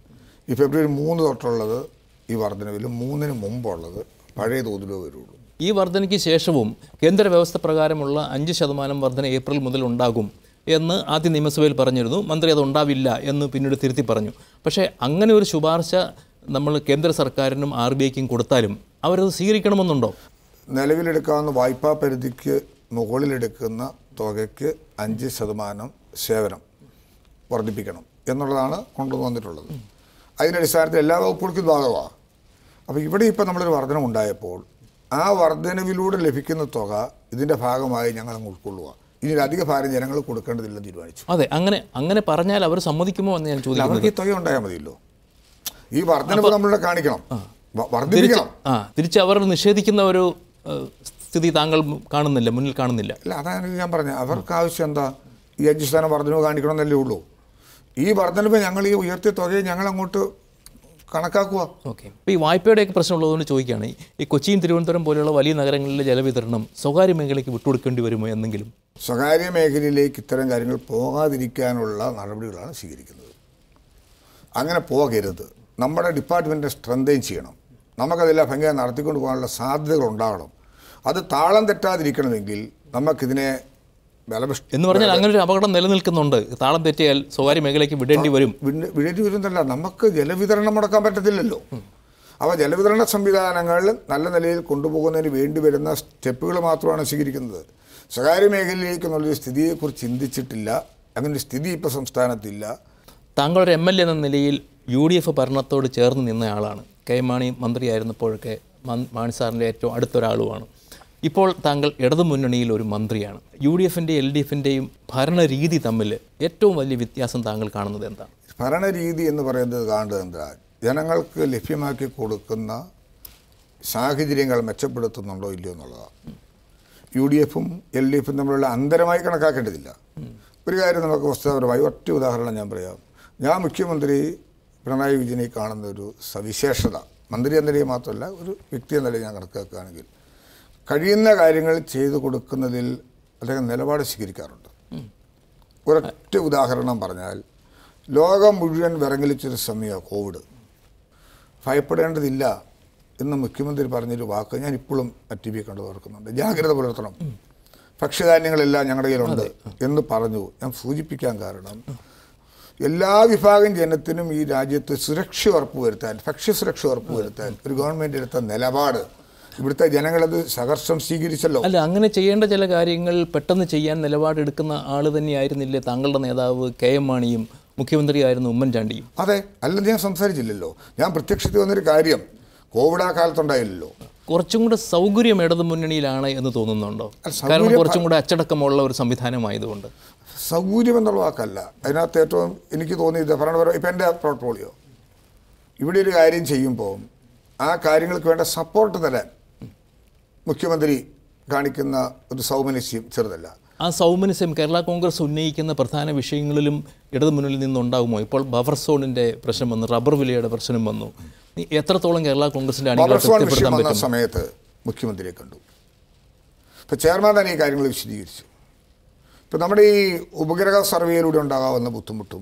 ഈ ഫെബ്രുവരി മൂന്ന് തൊട്ടുള്ളത് ഈ വർധനവിലും മൂന്നിന് മുമ്പുള്ളത് പഴയ തോതിലോ വരുള്ളൂ ഈ വർധനയ്ക്ക് ശേഷവും കേന്ദ്ര വ്യവസ്ഥ പ്രകാരമുള്ള അഞ്ച് ശതമാനം വർധന ഏപ്രിൽ മുതൽ ഉണ്ടാകും എന്ന് ആദ്യം നിയമസഭയിൽ പറഞ്ഞിരുന്നു മന്ത്രി അത് ഉണ്ടാവില്ല എന്ന് പിന്നീട് തിരുത്തി പറഞ്ഞു പക്ഷേ അങ്ങനെ ഒരു ശുപാർശ നമ്മൾ കേന്ദ്ര സർക്കാരിനും ആർ ബി ഐക്കും കൊടുത്താലും അവരത് സ്വീകരിക്കണമെന്നുണ്ടോ നിലവിലെടുക്കാവുന്ന വായ്പാ പരിധിക്ക് മുകളിലെടുക്കുന്ന തുകയ്ക്ക് അഞ്ച് ശതമാനം സേവനം വർദ്ധിപ്പിക്കണം എന്നുള്ളതാണ് കൊണ്ടുവന്നിട്ടുള്ളത് അതിൻ്റെ അടിസ്ഥാനത്തിൽ എല്ലാ വകുപ്പുകൾക്കും ഇത് ബാധകമാണ് അപ്പോൾ ഇവിടെ ഇപ്പോൾ നമ്മളൊരു വർധനം ഉണ്ടായപ്പോൾ ആ വർധനവിലൂടെ ലഭിക്കുന്ന തുക ഇതിൻ്റെ ഭാഗമായി ഞങ്ങൾ അങ്ങ് ഉൾക്കൊള്ളുക ഇനി ഒരു അധിക ഭാരം ജനങ്ങൾ കൊടുക്കേണ്ടതില്ലെന്ന് തീരുമാനിച്ചു അതെ അങ്ങനെ അങ്ങനെ പറഞ്ഞാൽ അവർ സമ്മതിക്കുമോ എന്ന് ഞാൻ ചോദിക്കുന്നത് അവർക്ക് ഈ തുക ഉണ്ടായാൽ മതിയല്ലോ ഈ വർധനവ് നമ്മളിവിടെ കാണിക്കണം വ- വർദ്ധിപ്പിക്കണം ആ തിരിച്ച് അവർ നിഷേധിക്കുന്ന ഒരു ഏഹ്, സ്ഥിതി താങ്കൾ കാണുന്നില്ല മുന്നിൽ കാണുന്നില്ല അല്ല അതാണ് ഞാൻ പറഞ്ഞത് അവർക്ക് ആവശ്യം എന്താ ഈ അഞ്ച് ശതമാനം വർധനവ് കാണിക്കണമെന്നല്ലേ ഉള്ളൂ ഈ വർധനവ് ഞങ്ങൾ ഈ ഉയർത്തിയ തുകയെ ഞങ്ങൾ അങ്ങോട്ട് കണക്കാക്കുക ഓക്കെ ഇപ്പോൾ ഈ വായ്പയുടെയൊക്കെ പ്രശ്നമുള്ളതുകൊണ്ട് ചോദിക്കുകയാണ് ഈ- ഈ കൊച്ചിയും തിരുവനന്തപുരം പോലെയുള്ള വലിയ നഗരങ്ങളിലെ ജലവിതരണം സ്വകാര്യ മേഖലയ്ക്ക് വിട്ടുകൊടുക്കേണ്ടി വരുമോ എന്തെങ്കിലും സ്വകാര്യ മേഖലയിലേക്ക് ഇത്തരം കാര്യങ്ങൾ പോകാതിരിക്കാനുള്ള നടപടികളാണ് സ്വീകരിക്കുന്നത് അങ്ങനെ പോകരുത് നമ്മുടെ ഡിപ്പാർട്ട്മെൻറ്റിനെ സ്ട്രെങ്തൈൻ ചെയ്യണം നമുക്കതെല്ലാം ഭംഗിയായി നടത്തിക്കൊണ്ട് പോകാനുള്ള സാധ്യതകൾ ഉണ്ടാകണം അത് താളം തെറ്റാതിരിക്കണമെങ്കിൽ നമുക്കിതിനെ ബലപുഷ്ട എന്ന് പറഞ്ഞാൽ അങ്ങനെ ഒരു അപകടം നിലനിൽക്കുന്നുണ്ട് താളം തെറ്റിയാൽ സ്വകാര്യ മേഖലയ്ക്ക് വിടേണ്ടി വരും വിട- വിടേണ്ടി വരുന്നല്ല നമുക്ക് ജലവിതരണം മുടക്കാൻ പറ്റത്തില്ലല്ലോ അപ്പോൾ ജലവിതരണ സംവിധാനങ്ങൾ നല്ല നിലയിൽ കൊണ്ടുപോകുന്നതിന് വേണ്ടി വരുന്ന സ്റ്റെപ്പുകൾ മാത്രമാണ് സ്വീകരിക്കുന്നത് സ്വകാര്യ മേഖലയിലേക്ക് എന്നുള്ളൊരു സ്ഥിതിയെക്കുറിച്ച് ചിന്തിച്ചിട്ടില്ല അങ്ങനെ ഒരു സ്ഥിതി ഇപ്പോൾ സംസ്ഥാനത്തില്ല താങ്കളൊരു എം എൽ എ എന്ന നിലയിൽ യു ഡി എഫ് ഭരണത്തോട് ചേർന്ന് നിന്നയാളാണ് കെ എം മാണി മന്ത്രിയായിരുന്നപ്പോഴൊക്കെ മൻ- മാണി സാറിൻ്റെ ഏറ്റവും അടുത്തൊരാളുമാണ് ഇപ്പോൾ താങ്കൾ ഇടതുമുന്നണിയിൽ ഒരു മന്ത്രിയാണ് യു ഡി എഫിൻ്റെയും എൽ ഡി എഫിൻ്റെയും ഭരണരീതി തമ്മിൽ ഏറ്റവും വലിയ വ്യത്യാസം താങ്കൾ കാണുന്നത് എന്താണ് ഭരണരീതി എന്ന് പറയുന്നത് കാണുന്നത് എന്താ ജനങ്ങൾക്ക് ലഭ്യമാക്കി കൊടുക്കുന്ന സാഹചര്യങ്ങൾ മെച്ചപ്പെടുത്തുന്നുണ്ടോ ഇല്ലയോ എന്നുള്ളതാണ് യു ഡി എഫും എൽ ഡി എഫും തമ്മിലുള്ള അന്തരമായി കണക്കാക്കേണ്ടതില്ല ഒരു കാര്യം നമുക്ക് വസ്തുതാപരമായി ഒറ്റ ഉദാഹരണം ഞാൻ പറയാം ഞാൻ മുഖ്യമന്ത്രി പിണറായി വിജയനെ കാണുന്ന ഒരു സവിശേഷത മന്ത്രി എന്ന നിലയിൽ മാത്രമല്ല ഒരു വ്യക്തി എന്ന നിലയിൽ ഞാൻ കണക്കാക്കുകയാണെങ്കിൽ കഴിയുന്ന കാര്യങ്ങൾ ചെയ്തു കൊടുക്കുന്നതിൽ അദ്ദേഹം നിലപാട് സ്വീകരിക്കാറുണ്ട് ഒരൊറ്റ ഉദാഹരണം പറഞ്ഞാൽ ലോകം മുഴുവൻ വിറങ്ങലിച്ചൊരു സമയമാണ് കോവിഡ് ഭയപ്പെടേണ്ടതില്ല എന്ന് മുഖ്യമന്ത്രി പറഞ്ഞൊരു വാക്ക് ഞാൻ ഇപ്പോഴും ടി വി കണ്ടു ഓർക്കുന്നുണ്ട് ജാഗ്രത പുലർത്തണം ഭക്ഷ്യധാന്യങ്ങളെല്ലാം ഞങ്ങളുടെ കയ്യിലുണ്ട് എന്ന് പറഞ്ഞു ഞാൻ സൂചിപ്പിക്കാൻ കാരണം എല്ലാ വിഭാഗം ജനത്തിനും ഈ രാജ്യത്ത് സുരക്ഷ ഉറപ്പുവരുത്താൻ ഭക്ഷ്യസുരക്ഷ ഉറപ്പുവരുത്താൻ ഒരു ഗവൺമെൻറ് എടുത്ത നിലപാട് ഇവിടുത്തെ ജനങ്ങളത് സഹർഷം സ്വീകരിച്ചല്ലോ അല്ല അങ്ങനെ ചെയ്യേണ്ട ചില കാര്യങ്ങൾ പെട്ടെന്ന് ചെയ്യാൻ നിലപാടെടുക്കുന്ന ആൾ തന്നെയായിരുന്നില്ലേ താങ്കളുടെ നേതാവ് കെ എം മാണിയും മുഖ്യമന്ത്രിയായിരുന്നു ഉമ്മൻചാണ്ടിയും അതെ അല്ലെന്ന് ഞാൻ സംസാരിച്ചില്ലല്ലോ ഞാൻ പ്രത്യക്ഷത്തിൽ വന്നൊരു കാര്യം കോവിഡ് ആ കാലത്തുണ്ടായില്ലല്ലോ കുറച്ചും കൂടെ സൗകര്യം ഇടതു മുന്നണിയിലാണ് എന്ന് തോന്നുന്നുണ്ടോ അല്ല, കാരണം കുറച്ചും കൂടെ അച്ചടക്കമുള്ള ഒരു സംവിധാനമായതുകൊണ്ട് സൗകര്യം എന്നുള്ള വാക്കല്ല അതിനകത്ത് ഏറ്റവും എനിക്ക് തോന്നിയത് ഭരണപരം ഇപ്പം എൻ്റെ പോർട്ട്ഫോളിയോ ഇവിടെ ഒരു കാര്യം ചെയ്യുമ്പോൾ ആ കാര്യങ്ങൾക്ക് വേണ്ട സപ്പോർട്ട് തരാൻ മുഖ്യമന്ത്രി കാണിക്കുന്ന ഒരു സൗമനസ്യം ചെറുതല്ല ആ സൗമനസ്യം കേരള കോൺഗ്രസ് ഉന്നയിക്കുന്ന പ്രധാന വിഷയങ്ങളിലും ഇടതു മുന്നിൽ നിന്നുണ്ടാകുമോ ഇപ്പോൾ ബഫർ സോണിന്റെ പ്രശ്നം വന്നു റബ്ബർ വിലയുടെ പ്രശ്നം വന്നു ഈ എത്രത്തോളം കേരള കോൺഗ്രസിന്റെ അണികളെ പവർ സോൺ വിഷയം തൃപ്തിപ്പെടുത്താൻ വന്ന പറ്റും സമയത്ത് മുഖ്യമന്ത്രിയെ കണ്ടു ഇപ്പോൾ ചെയർമാൻ തന്നെ ഈ കാര്യങ്ങൾ വിശദീകരിച്ചു ഇപ്പോൾ നമ്മുടെ ഈ ഉപഗ്രഹ സർവേയിലൂടെ ഉണ്ടാകാവുന്ന ബുദ്ധിമുട്ടും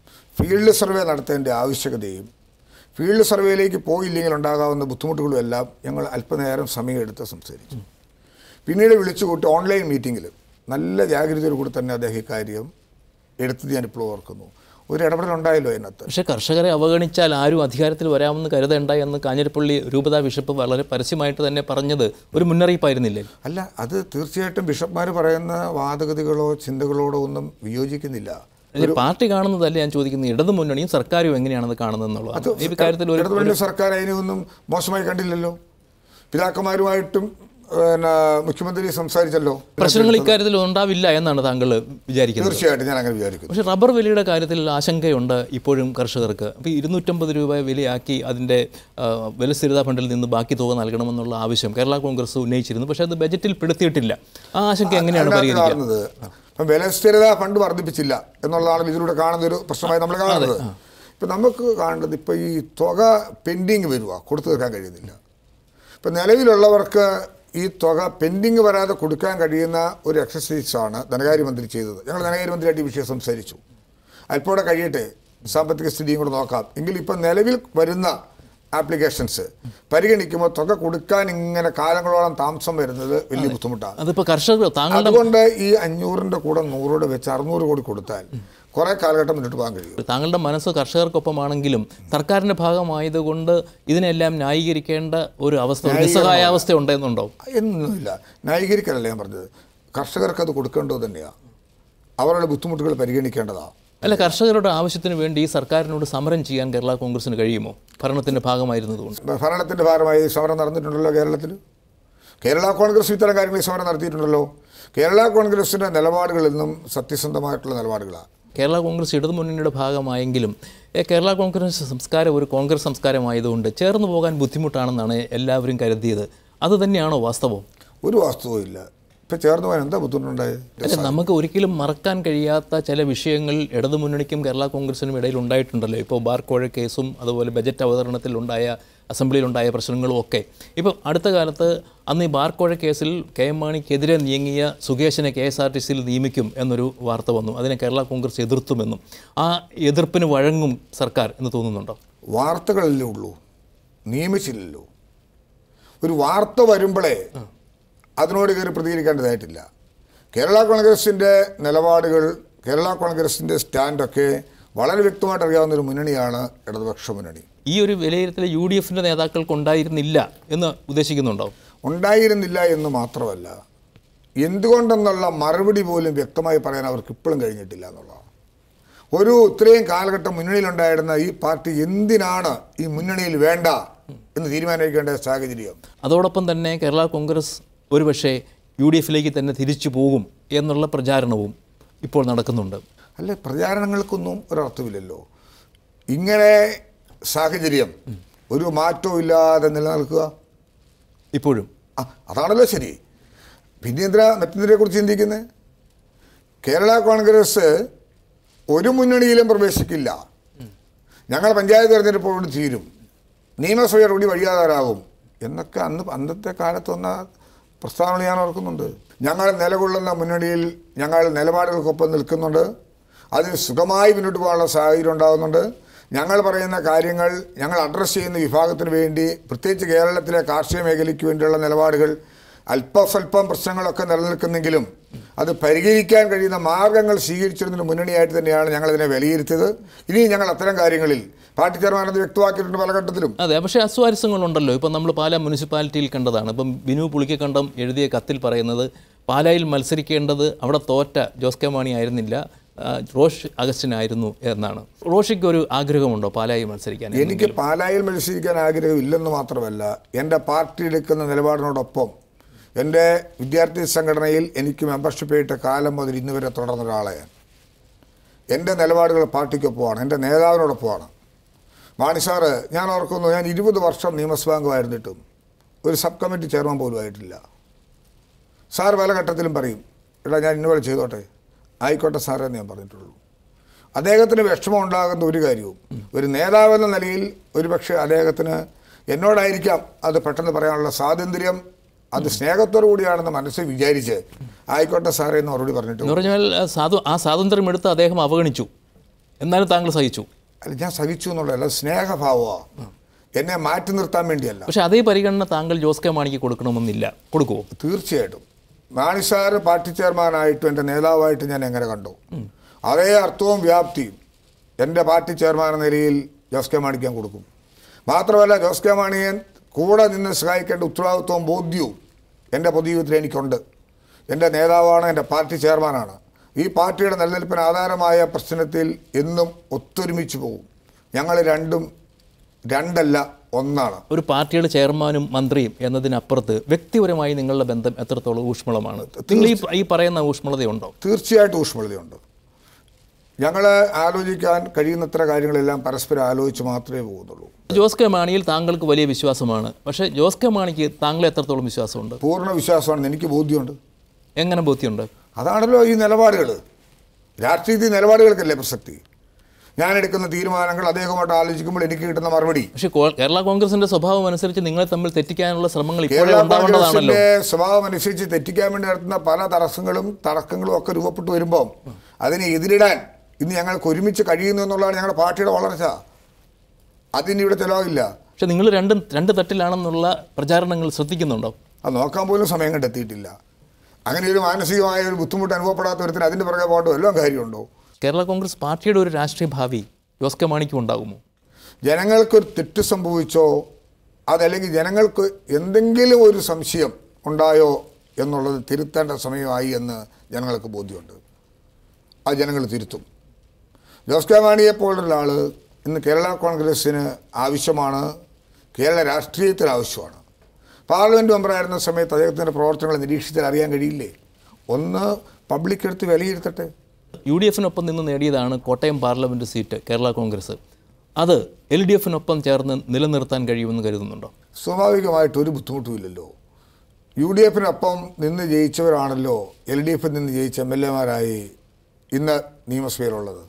ഫീൽഡ് സർവേ നടത്തേണ്ട ആവശ്യകതയും ഫീൽഡ് സർവേയിലേക്ക് പോയില്ലെങ്കിൽ ഉണ്ടാകാവുന്ന ബുദ്ധിമുട്ടുകളും എല്ലാം ഞങ്ങൾ അല്പനേരം സമയമെടുത്ത് സംസാരിച്ചു പിന്നീട് വിളിച്ചുകൂട്ടി ഓൺലൈൻ മീറ്റിങ്ങിൽ നല്ല ജാഗ്രതയോട് കൂടി തന്നെ അദ്ദേഹം ഇക്കാര്യം എടുത്തത് ഞാൻ ഇപ്പോൾ ഓർക്കുന്നു ഒരു ഇടപെടലുണ്ടായല്ലോ അതിനകത്ത് പക്ഷേ കർഷകരെ അവഗണിച്ചാൽ ആരും അധികാരത്തിൽ വരാമെന്ന് കരുതേണ്ട എന്ന് കാഞ്ഞിരപ്പള്ളി രൂപതാ ബിഷപ്പ് വളരെ പരസ്യമായിട്ട് തന്നെ പറഞ്ഞത് ഒരു മുന്നറിയിപ്പായിരുന്നില്ലേ അല്ല അത് തീർച്ചയായിട്ടും ബിഷപ്പ്മാർ പറയുന്ന വാദഗതികളോ ചിന്തകളോടോ ഒന്നും വിയോജിക്കുന്നില്ല അല്ലെ പാർട്ടി കാണുന്നതല്ല ഞാൻ ചോദിക്കുന്നത് ഇടതു മുന്നണിയും സർക്കാരും എങ്ങനെയാണെന്ന് കാണുന്നത് ഈ കാര്യത്തിൽ ഒരു ഇടതുപക്ഷ സർക്കാർ അതിനെയൊന്നും മോശമായി കണ്ടില്ലല്ലോ പിതാക്കന്മാരുമായിട്ടും പിന്നെ മുഖ്യമന്ത്രി സംസാരിച്ചല്ലോ പ്രശ്നങ്ങൾ ഇക്കാര്യത്തിൽ ഉണ്ടാവില്ല എന്നാണ് താങ്കൾ വിചാരിക്കുന്നത് തീർച്ചയായിട്ടും ഞാൻ അങ്ങനെ വിചാരിക്കുന്നു പക്ഷേ റബ്ബർ വിലയുടെ കാര്യത്തിൽ ആശങ്കയുണ്ട് ഇപ്പോഴും കർഷകർക്ക് അപ്പോൾ ഇരുന്നൂറ്റമ്പത് രൂപ വിലയാക്കി അതിൻ്റെ ആ, വിലസ്ഥിരതാ ഫണ്ടിൽ നിന്ന് ബാക്കി തുക നൽകണമെന്നുള്ള ആവശ്യം കേരള കോൺഗ്രസ് ഉന്നയിച്ചിരുന്നു പക്ഷേ അത് ബജറ്റിൽ പെടുത്തിയിട്ടില്ല ആ ആശങ്ക എങ്ങനെയാണ് അതിനകത്ത് പരിഹരിക്കുക കാണുന്നത് ഇപ്പം വിലസ്ഥിരത ഫണ്ട് വർദ്ധിപ്പിച്ചില്ല എന്നുള്ളതാണ് ഇതിലൂടെ കാണുന്ന ഒരു പ്രശ്നമായി നമ്മൾ കാണുന്നത് ഇപ്പം നമുക്ക് കാണേണ്ടത് ഇപ്പോൾ ഈ തുക പെൻഡിങ് വരിക കൊടുത്തു തീർക്കാൻ കഴിയുന്നില്ല ഇപ്പം നിലവിലുള്ളവർക്ക് ഈ തുക പെൻഡിങ് വരാതെ കൊടുക്കാൻ കഴിയുന്ന ഒരു എക്സസൈസാണ് ധനകാര്യമന്ത്രി ചെയ്തത് ഞങ്ങൾ ധനകാര്യമന്ത്രിയായിട്ട് ഈ വിഷയം സംസാരിച്ചു അല്പം കൂടെ കഴിയട്ടെ സാമ്പത്തിക സ്ഥിതിയും കൂടെ നോക്കാം എങ്കിൽ ഇപ്പം നിലവിൽ വരുന്ന ആപ്ലിക്കേഷൻസ് പരിഗണിക്കുമ്പോൾ തുക കൊടുക്കാൻ ഇങ്ങനെ കാലങ്ങളോളം താമസം വരുന്നത് വലിയ ബുദ്ധിമുട്ടാണ് അതിപ്പോൾ കർഷകർ താങ്കളുടെ അതുകൊണ്ട് ഈ അഞ്ഞൂറിന്റെ കൂടെ നൂറോട് വെച്ച് അറുന്നൂറ് കോടി കൊടുത്താൽ കുറെ കാലഘട്ടം മുന്നോട്ട് പോകാൻ കഴിയും താങ്കളുടെ മനസ്സ് കർഷകർക്കൊപ്പമാണെങ്കിലും സർക്കാരിൻ്റെ ഭാഗമായതുകൊണ്ട് ഇതിനെല്ലാം ന്യായീകരിക്കേണ്ട ഒരു അവസ്ഥ ഒരു നിസ്സഹായാവസ്ഥ ഉണ്ടെന്നുണ്ടോ എന്നൊന്നുമില്ല ന്യായീകരിക്കലല്ല ഞാൻ പറഞ്ഞത് കർഷകർക്ക് അത് കൊടുക്കേണ്ടത് തന്നെയാണ് അവരുടെ ബുദ്ധിമുട്ടുകൾ പരിഗണിക്കേണ്ടതാണ് അല്ല കർഷകരുടെ ആവശ്യത്തിന് വേണ്ടി ഈ സർക്കാരിനോട് സമരം ചെയ്യാൻ കേരള കോൺഗ്രസിന് കഴിയുമോ ഭരണത്തിൻ്റെ ഭാഗമായിരുന്നതുകൊണ്ട് ഭരണത്തിന്റെ ഭാഗമായി സമരം നടന്നിട്ടുണ്ടല്ലോ കേരളത്തിൽ കേരള കോൺഗ്രസ് ഇത്തരം കാര്യങ്ങളിൽ സമരം നടത്തിയിട്ടുണ്ടല്ലോ കേരള കോൺഗ്രസിന്റെ നിലപാടുകളിൽ നിന്നും സത്യസന്ധമായിട്ടുള്ള നിലപാടുകളാണ് കേരള കോൺഗ്രസ് ഇടതുമുന്നണിയുടെ ഭാഗമായെങ്കിലും ഏ, കേരള കോൺഗ്രസ് സംസ്കാരം ഒരു കോൺഗ്രസ് സംസ്കാരമായതുകൊണ്ട് ചേർന്ന് പോകാൻ ബുദ്ധിമുട്ടാണെന്നാണ് എല്ലാവരും കരുതിയത് അത് തന്നെയാണോ വാസ്തവം ഒരു വാസ്തവവും ഇല്ല ഇപ്പം ചേർന്ന് പോകാൻ എന്താ ബുദ്ധിമുട്ടുണ്ടായത് അല്ല നമുക്ക് ഒരിക്കലും മറക്കാൻ കഴിയാത്ത ചില വിഷയങ്ങൾ ഇടതുമുന്നണിക്കും കേരള കോൺഗ്രസിനും ഇടയിൽ ഉണ്ടായിട്ടുണ്ടല്ലോ ഇപ്പോൾ ബാർക്കോഴ കേസും അതുപോലെ ബജറ്റ് അവതരണത്തിൽ ഉണ്ടായ അസംബ്ലിയിലുണ്ടായ പ്രശ്നങ്ങളും ഒക്കെ ഇപ്പോൾ അടുത്ത കാലത്ത് അന്ന് ഈ ബാർക്കോഴ കേസിൽ കെ എം മാണിക്കെതിരെ നീങ്ങിയ സുകേശനെ കെ എസ് ആർ ടി സിയിൽ നിയമിക്കും എന്നൊരു വാർത്ത വന്നു അതിനെ കേരള കോൺഗ്രസ് എതിർത്തുമെന്നും ആ എതിർപ്പിന് വഴങ്ങും സർക്കാർ എന്ന് തോന്നുന്നുണ്ടോ വാർത്തകളല്ലേ ഉള്ളൂ നിയമിച്ചില്ലല്ലോ ഒരു വാർത്ത വരുമ്പോഴേ അതിനോട് കയറി പ്രതികരിക്കേണ്ടതായിട്ടില്ല കേരള കോൺഗ്രസിൻ്റെ നിലപാടുകൾ കേരള കോൺഗ്രസിൻ്റെ സ്റ്റാൻഡൊക്കെ വളരെ വ്യക്തമായിട്ട് അറിയാവുന്ന ഒരു മുന്നണിയാണ് ഇടതുപക്ഷ മുന്നണി ഈ ഒരു വിലയിരുത്തൽ യു ഡി എഫിൻ്റെ നേതാക്കൾക്ക് ഉണ്ടായിരുന്നില്ല എന്ന് ഉദ്ദേശിക്കുന്നുണ്ടോ ഉണ്ടായിരുന്നില്ല എന്ന് മാത്രമല്ല എന്തുകൊണ്ടെന്നുള്ള മറുപടി പോലും വ്യക്തമായി പറയാൻ അവർക്ക് ഇപ്പോഴും കഴിഞ്ഞിട്ടില്ല എന്നുള്ളതാണ് ഒരു ഇത്രയും കാലഘട്ടം മുന്നണിയിലുണ്ടായിരുന്ന ഈ പാർട്ടി എന്തിനാണ് ഈ മുന്നണിയിൽ വേണ്ട എന്ന് തീരുമാനിക്കേണ്ട സാഹചര്യം അതോടൊപ്പം തന്നെ കേരള കോൺഗ്രസ് ഒരുപക്ഷെ യു ഡി എഫിലേക്ക് തന്നെ തിരിച്ചു പോകും എന്നുള്ള പ്രചാരണവും ഇപ്പോൾ നടക്കുന്നുണ്ട് അല്ലെ പ്രചാരണങ്ങൾക്കൊന്നും ഒരർത്ഥമില്ലല്ലോ ഇങ്ങനെ സാഹചര്യം ഒരു മാറ്റവും ഇല്ലാതെ നിലനിൽക്കുക ഇപ്പോഴും ആ അതാണല്ലോ ശരി പിന്നെ എന്തിനാ മറ്റെന്തിനെ കുറിച്ച് ചിന്തിക്കുന്നത് കേരള കോൺഗ്രസ് ഒരു മുന്നണിയിലും പ്രവേശിക്കില്ല ഞങ്ങൾ പഞ്ചായത്ത് തെരഞ്ഞെടുപ്പോട് തീരും നിയമസഭയോടുകൂടി വഴിയാതാരാകും എന്നൊക്കെ അന്ന് അന്നത്തെ കാലത്ത് വന്ന പ്രസ്താവന ഞാൻ ഓർക്കുന്നുണ്ട് ഞങ്ങൾ നിലകൊള്ളുന്ന മുന്നണിയിൽ ഞങ്ങൾ നിലപാടുകൾക്കൊപ്പം നിൽക്കുന്നുണ്ട് അതിന് സുഖമായി മുന്നോട്ട് പോകാനുള്ള സാഹചര്യം ഉണ്ടാകുന്നുണ്ട് ഞങ്ങൾ പറയുന്ന കാര്യങ്ങൾ ഞങ്ങൾ അഡ്രസ്സ് ചെയ്യുന്ന വിഭാഗത്തിന് വേണ്ടി പ്രത്യേകിച്ച് കേരളത്തിലെ കാർഷിക മേഖലയ്ക്ക് വേണ്ടിയുള്ള നിലപാടുകൾ അല്പസ്വല്പം പ്രശ്നങ്ങളൊക്കെ നിലനിൽക്കുന്നെങ്കിലും അത് പരിഹരിക്കാൻ കഴിയുന്ന മാർഗങ്ങൾ സ്വീകരിച്ചിരുന്നൊരു മുന്നണിയായിട്ട് തന്നെയാണ് ഞങ്ങളതിനെ വിലയിരുത്തിയത് ഇനി ഞങ്ങൾ അത്തരം കാര്യങ്ങളിൽ പാർട്ടി ചെയർമാൻ അത് വ്യക്തമാക്കിയിട്ടുണ്ട് പല ഘട്ടത്തിലും അതെ പക്ഷേ അസ്വാരസ്യങ്ങളുണ്ടല്ലോ ഇപ്പം നമ്മൾ പാലാ മുനിസിപ്പാലിറ്റിയിൽ കണ്ടതാണ് ഇപ്പം ബിനു പുളിക്കക്കണ്ടം എഴുതിയ കത്തിൽ പറയുന്നത് പാലായിൽ മത്സരിക്കേണ്ടത് അവിടെ തോറ്റ ജോസ് കെ മാണി ആയിരുന്നില്ല ആ, റോഷ് അഗസ്റ്റിനായിരുന്നു എന്നാണ് റോഷിക്ക് ഒരു ആഗ്രഹമുണ്ടോ പാലായിൽ മത്സരിക്കാൻ എനിക്ക് പാലായിൽ മത്സരിക്കാൻ ആഗ്രഹമില്ലെന്ന് മാത്രമല്ല എൻ്റെ പാർട്ടി എടുക്കുന്ന നിലപാടിനോടൊപ്പം എൻ്റെ വിദ്യാർത്ഥി സംഘടനയിൽ എനിക്ക് മെമ്പർഷിപ്പ് ആയിട്ട് കാലം മുതൽ ഇന്ന് വരെ തുടർന്ന ഒരാളെ ഞാൻ എൻ്റെ നിലപാടുകൾ പാർട്ടിക്കൊപ്പമാണ് എൻ്റെ നേതാവിനോടൊപ്പമാണ് മാണി സാറ് ഞാൻ ഓർക്കുന്നു ഞാൻ ഇരുപത് വർഷം നിയമസഭാംഗമായിരുന്നിട്ടും ഒരു സബ് കമ്മിറ്റി ചെയർമാൻ പോലും ആയിട്ടില്ല സാർ പല ഘട്ടത്തിലും പറയും എടാ ഞാൻ ഇന്നുപോലെ ചെയ്തോട്ടെ ആയിക്കോട്ടെ സാറേ എന്ന് ഞാൻ പറഞ്ഞിട്ടുള്ളൂ അദ്ദേഹത്തിന് വിഷമം ഉണ്ടാകുന്ന ഒരു കാര്യവും ഒരു നേതാവെന്ന നിലയിൽ ഒരുപക്ഷെ അദ്ദേഹത്തിന് എന്നോടായിരിക്കാം അത് പെട്ടെന്ന് പറയാനുള്ള സ്വാതന്ത്ര്യം അത് സ്നേഹത്തോടു കൂടിയാണെന്ന് മനസ്സിൽ വിചാരിച്ച് ആയിക്കോട്ടെ സാറേ എന്ന് മറുപടി പറഞ്ഞിട്ട് എന്ന് പറഞ്ഞാൽ ആ സ്വാത ആ സ്വാതന്ത്ര്യം എടുത്ത് അദ്ദേഹം അവഗണിച്ചു എന്നാലും താങ്കൾ സഹിച്ചു അല്ല ഞാൻ സഹിച്ചു എന്നുള്ളതല്ല സ്നേഹഭാവമാണ് എന്നെ മാറ്റി നിർത്താൻ വേണ്ടിയല്ല പക്ഷേ അതേ പരിഗണന താങ്കൾ ജോസ് കെ മാണിക്ക് കൊടുക്കണമെന്നില്ല കൊടുക്കുമോ തീർച്ചയായിട്ടും മാണി സാർ പാർട്ടി ചെയർമാനായിട്ടും എൻ്റെ നേതാവായിട്ട് ഞാൻ എങ്ങനെ കണ്ടു അതേ അർത്ഥവും വ്യാപ്തിയും എൻ്റെ പാർട്ടി ചെയർമാൻ എന്ന നിലയിൽ ജോസ് കെ മാണിക്ക് ഞാൻ കൊടുക്കും മാത്രമല്ല ജോസ് കെ മാണിയെ കൂടെ നിന്ന് സഹായിക്കേണ്ട ഉത്തരവാദിത്വവും ബോധ്യവും എൻ്റെ പൊതുജീവിതത്തിൽ എനിക്കുണ്ട് എൻ്റെ നേതാവാണ് എൻ്റെ പാർട്ടി ചെയർമാനാണ് ഈ പാർട്ടിയുടെ നിലനിൽപ്പിന് ആധാരമായ പ്രശ്നത്തിൽ എന്നും ഒത്തൊരുമിച്ച് പോകും ഞങ്ങൾ രണ്ടും രണ്ടല്ല ഒന്നാണ് ഒരു പാർട്ടിയുടെ ചെയർമാനും മന്ത്രിയും എന്നതിനപ്പുറത്ത് വ്യക്തിപരമായി നിങ്ങളുടെ ബന്ധം എത്രത്തോളം ഊഷ്മളമാണ് നിങ്ങൾ ഈ ഈ പറയുന്ന ഊഷ്മളതയുണ്ടോ തീർച്ചയായിട്ടും ഊഷ്മളതയുണ്ട് ഞങ്ങൾ ആലോചിക്കാൻ കഴിയുന്നത്ര കാര്യങ്ങളെല്ലാം പരസ്പരം ആലോചിച്ച് മാത്രമേ പോകുന്നുള്ളൂ ജോസ് കെ മാണിയിൽ താങ്കൾക്ക് വലിയ വിശ്വാസമാണ് പക്ഷേ ജോസ് കെ മാണിക്ക് താങ്കൾ എത്രത്തോളം വിശ്വാസമുണ്ട് പൂർണ്ണ വിശ്വാസമാണെന്ന് എനിക്ക് ബോധ്യമുണ്ട് എങ്ങനെ ബോധ്യമുണ്ട് അതാണല്ലോ ഈ നിലപാടുകൾ രാഷ്ട്രീയത്തിൽ നിലപാടുകൾക്കല്ലേ പ്രസക്തി ഞാൻ എടുക്കുന്ന തീരുമാനങ്ങൾ അദ്ദേഹമായിട്ട് ആലോചിക്കുമ്പോൾ എനിക്ക് കിട്ടുന്ന മറുപടി പക്ഷേ കോ- കേരള കോൺഗ്രസിന്റെ സ്വഭാവം അനുസരിച്ച് നിങ്ങളെ തമ്മിൽ തെറ്റിക്കാനുള്ള ശ്രമങ്ങൾ ഇപ്പോഴേ കേരള ഉണ്ടാവേണ്ടതാണല്ലോ കോൺഗ്രസിന്റെ സ്വഭാവം അനുസരിച്ച് തെറ്റിക്കാൻ വേണ്ടി നടത്തുന്ന പല തടസ്സങ്ങളും തടക്കങ്ങളും ഒക്കെ രൂപപ്പെട്ടു വരുമ്പോൾ അതിനെ എതിരിടാൻ ഇന്ന് ഞങ്ങൾക്ക് ഒരുമിച്ച് കഴിയുന്നു എന്നുള്ളതാണ് ഞങ്ങളുടെ പാർട്ടിയുടെ വളർച്ച അതിന് ഇവിടെ ചിലവില്ല പക്ഷെ നിങ്ങൾ രണ്ടും രണ്ട് തട്ടിലാണെന്നുള്ള പ്രചാരണങ്ങൾ ശ്രദ്ധിക്കുന്നുണ്ടോ അത് നോക്കാൻ പോലും സമയം കണ്ടെത്തിയിട്ടില്ല അങ്ങനെ ഒരു മാനസികമായ ഒരു ബുദ്ധിമുട്ട് അനുഭവപ്പെടാത്ത ഒരുത്തിന് അതിൻ്റെ പുറകെ പോകേണ്ട വല്ലതും കാര്യമുണ്ടോ കേരള കോൺഗ്രസ് പാർട്ടിയുടെ ഒരു രാഷ്ട്രീയ ഭാവി ജോസ് കെ മാണിക്കും ഉണ്ടാകുമോ ജനങ്ങൾക്കൊരു തെറ്റ് സംഭവിച്ചോ അതല്ലെങ്കിൽ ജനങ്ങൾക്ക് എന്തെങ്കിലും ഒരു സംശയം ഉണ്ടായോ എന്നുള്ളത് തിരുത്തേണ്ട സമയമായി എന്ന് ജനങ്ങൾക്ക് ബോധ്യമുണ്ട് അത് ജനങ്ങൾ തിരുത്തും ജോസ് കെ മാണിയെ പോലുള്ള ആൾ ഇന്ന് കേരള കോൺഗ്രസ്സിന് ആവശ്യമാണ് കേരള രാഷ്ട്രീയത്തിന് ആവശ്യമാണ് പാർലമെൻറ്റ് മെമ്പറായിരുന്ന സമയത്ത് അദ്ദേഹത്തിൻ്റെ പ്രവർത്തനങ്ങൾ നിരീക്ഷിച്ചാൽ അറിയാൻ കഴിയില്ലേ ഒന്ന് പബ്ലിക് എടുത്ത് വിലയിരുത്തട്ടെ യു ഡി എഫിനൊപ്പം നിന്ന് നേടിയതാണ് കോട്ടയം പാർലമെൻറ്റ് സീറ്റ് കേരള കോൺഗ്രസ് അത് എൽ ഡി എഫിനൊപ്പം ചേർന്ന് നിലനിർത്താൻ കഴിയുമെന്ന് കരുതുന്നുണ്ടോ സ്വാഭാവികമായിട്ട് ഒരു ബുദ്ധിമുട്ടുമില്ലല്ലോ യു ഡി എഫിനൊപ്പം നിന്ന് ജയിച്ചവരാണല്ലോ എൽ ഡി എഫിൽ നിന്ന് ജയിച്ച എം എൽ എമാരായി ഇന്ന് നിയമസഭയിലുള്ളത്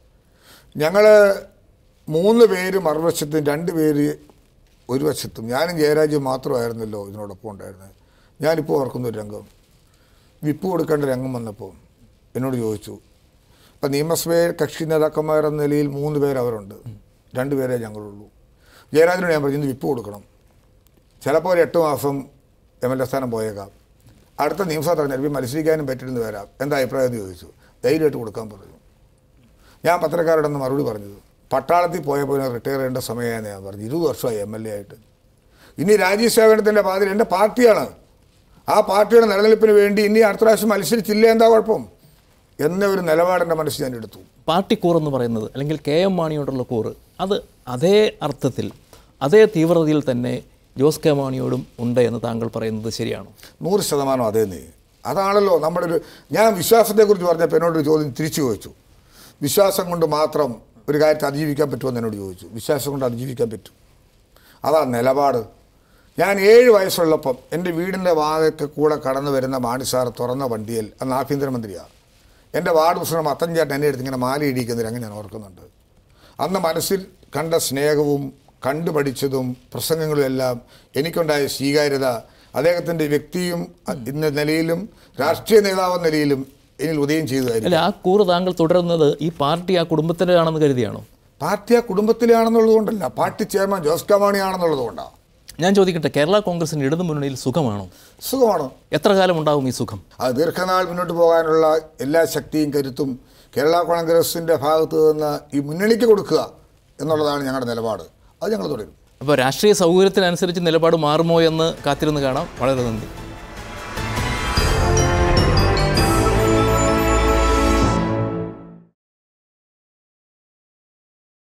ഞങ്ങൾ മൂന്ന് പേര് മറുവശത്തും രണ്ട് പേര് ഒരു വശത്തും ഞാനും ജയരാജും മാത്രമായിരുന്നല്ലോ ഇതിനോടൊപ്പം ഉണ്ടായിരുന്നത് ഞാനിപ്പോൾ ഓർക്കുന്ന ഒരു രംഗം വിപ്പ് കൊടുക്കേണ്ട രംഗം വന്നപ്പോൾ എന്നോട് ചോദിച്ചു ഇപ്പം നിയമസഭയിൽ കക്ഷി നേതാക്കന്മാർ എന്ന നിലയിൽ മൂന്ന് പേര് അവരുണ്ട് രണ്ട് പേരേ ഞങ്ങളുള്ളൂ ജയരാജനോട് ഞാൻ പറഞ്ഞു "ഇന്ന് വിപ്പ് കൊടുക്കണം ചിലപ്പോൾ ഒരു എട്ട് മാസം എം എൽ എ സ്ഥാനം പോയേക്കാം അടുത്ത നിയമസഭ തെരഞ്ഞെടുപ്പിൽ മത്സരിക്കാനും പറ്റില്ലെന്ന് വരാം എന്താ അഭിപ്രായം എന്ന് ചോദിച്ചു ധൈര്യമായിട്ട് കൊടുക്കാൻ പറഞ്ഞു ഞാൻ പത്രക്കാരോട് അന്ന് മറുപടി പറഞ്ഞത് പട്ടാളത്തിൽ പോയപ്പോൾ റിട്ടയർ ചെയ്യേണ്ട സമയമാണെന്ന് ഞാൻ പറഞ്ഞു ഇരുപത് വർഷമായി എം എൽ എ ആയിട്ട് ഇനി രാജ്യ സേവനത്തിൻ്റെ പാതിൽ എൻ്റെ പാർട്ടിയാണ് ആ പാർട്ടിയുടെ നിലനിൽപ്പിന് വേണ്ടി ഇനി അടുത്ത പ്രാവശ്യം മത്സരിച്ചില്ല എന്താ കുഴപ്പം എന്ന ഒരു നിലപാടെൻ്റെ മനസ്സിൽ ഞാൻ എടുത്തു പാർട്ടി കൂർ എന്ന് പറയുന്നത് അല്ലെങ്കിൽ കെ എം മാണിയോടുള്ള കൂറ് അത് അതേ അർത്ഥത്തിൽ അതേ തീവ്രതയിൽ തന്നെ ജോസ് കെ മാണിയോടും ഉണ്ട് എന്ന് താങ്കൾ പറയുന്നത് ശരിയാണോ നൂറ് ശതമാനം അതേ നീ അതാണല്ലോ നമ്മുടെ ഒരു ഞാൻ വിശ്വാസത്തെക്കുറിച്ച് പറഞ്ഞപ്പോൾ എന്നോടൊരു ചോദ്യം തിരിച്ചു ചോദിച്ചു വിശ്വാസം കൊണ്ട് മാത്രം ഒരു കാര്യത്തെ അതിജീവിക്കാൻ പറ്റുമെന്ന് എന്നോട് ചോദിച്ചു വിശ്വാസം കൊണ്ട് അതിജീവിക്കാൻ പറ്റും അതാ നിലപാട് ഞാൻ ഏഴ് വയസ്സുള്ളപ്പം എൻ്റെ വീടിൻ്റെ വാതൊക്കെ കൂടെ കടന്നു വരുന്ന മാണിസാർ തുറന്ന വണ്ടിയിൽ അന്ന് ആഭ്യന്തരമന്ത്രിയാണ് എൻ്റെ വാർഡ് പ്രസിഡന്റ് മത്തഞ്ചേട്ടൻ എന്നെ എടുത്ത് ഇങ്ങനെ മാല ഇടിക്കുന്ന രംഗം ഞാൻ ഓർക്കുന്നുണ്ട് അന്ന് മനസ്സിൽ കണ്ട സ്നേഹവും കണ്ടുപഠിച്ചതും പ്രസംഗങ്ങളും എല്ലാം എനിക്കുണ്ടായ സ്വീകാര്യത അദ്ദേഹത്തിൻ്റെ വ്യക്തിയും അ- ഇന്ന നിലയിലും രാഷ്ട്രീയ നേതാവ് എന്ന നിലയിലും എന്നിൽ ഉദയം ചെയ്തതായിരുന്നു അല്ല ആ കൂറ് താങ്കൾ തുടരുന്നത് ഈ പാർട്ടി ആ കുടുംബത്തിൻ്റെതാണെന്ന് കരുതിയാണോ പാർട്ടി ആ കുടുംബത്തിലാണെന്നുള്ളത് കൊണ്ടല്ല പാർട്ടി ചെയർമാൻ ജോസ് കമാണി ആണെന്നുള്ളത് കൊണ്ടാണ് ഞാൻ ചോദിക്കട്ടെ കേരള കോൺഗ്രസിന് ഇടതു മുന്നണിയിൽ സുഖമാണോ സുഖമാണ് എത്ര കാലം ഉണ്ടാവും ഈ സുഖം അത് ദീർഘനാൾ മുന്നോട്ട് പോകാനുള്ള എല്ലാ ശക്തിയും കരുത്തും കേരള കോൺഗ്രസിൻ്റെ ഭാഗത്ത് നിന്ന് ഈ മുന്നണിക്ക് കൊടുക്കുക എന്നുള്ളതാണ് ഞങ്ങളുടെ നിലപാട് അത് ഞങ്ങൾ തുടരും അപ്പോൾ രാഷ്ട്രീയ സൗകര്യത്തിനനുസരിച്ച് നിലപാട് മാറുമോ എന്ന് കാത്തിരുന്ന് കാണാം വളരെ നന്ദി